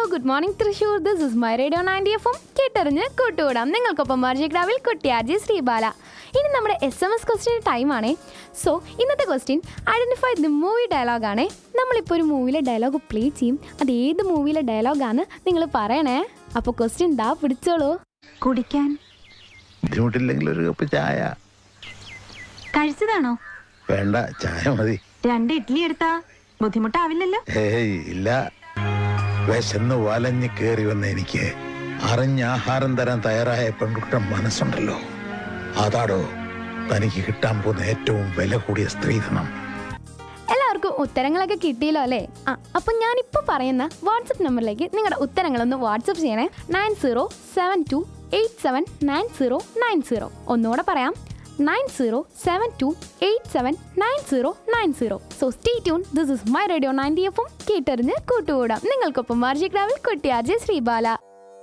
good morning Thrissur this is my radio ninety F M കേട്ടറിഞ്ഞ് കൂട്ടുകൂടാം നിങ്ങൾക്കൊപ്പം മർജിഗ്രാവിൽ കുട്ടിയാജി ശ്രീബാല ഇനി നമ്മുടെ എസ് എം എസ് ക്വസ്റ്റ്യൻ ടൈമാണേ സോ ഇന്നത്തെ ക്വസ്റ്റ്യൻ ഐഡൻറ്റിഫൈ ദി മൂവി ഡയലോഗാണേ നമ്മളിപ്പോൾ ഒരു മൂവിയിലെ ഡയലോഗ് പ്ലേ ചെയ്യും അത് ഏത് മൂവിയിലെ ഡയലോഗാണ് നിങ്ങൾ പറയണേ അപ്പോൾ ക്വസ്റ്റ്യൻ ദാ പിടിച്ചോളൂ കുടിക്കാൻ ബുദ്ധിമുട്ടില്ലെങ്കിൽ ഒരു കപ്പ് ചായ കഴിച്ചതാണോ വേണ്ട ചായ മതി രണ്ട് ഇഡ്ഡലി എടുത്താ ബുദ്ധിമുട്ടാവില്ലല്ലോ ഏയ് ഇല്ല വിശന്ന് വലഞ്ഞ് കേറി വന്ന എനിക്ക് അറിഞ്ഞ ആഹാരം തരാൻ തയ്യാറായ പെൺകുട്ടം മനസ്സുണ്ടല്ലോ അതാടോ തനിക്ക് കിട്ടാൻ പോകുന്ന ഏറ്റവും വില കൂടിയ സ്ത്രീധനം എല്ലാവർക്കും ഉത്തരങ്ങളൊക്കെ കിട്ടിയല്ലോ അല്ലേ ആ അപ്പം ഞാനിപ്പോൾ പറയുന്ന വാട്സപ്പ് നമ്പറിലേക്ക് നിങ്ങളുടെ ഉത്തരങ്ങളൊന്ന് വാട്സപ്പ് ചെയ്യണേ nine zero seven two eight seven nine zero nine zero ഒന്നുകൂടെ പറയാം nine zero seven two eight seven nine zero nine zero so stay tune this is my radio ninety എഫും കേട്ടറിഞ്ഞ് കൂട്ടുകൂടാം നിങ്ങൾക്കൊപ്പം മാർജിക് രാവിൽ കൊട്ടിയാർജി ശ്രീബാല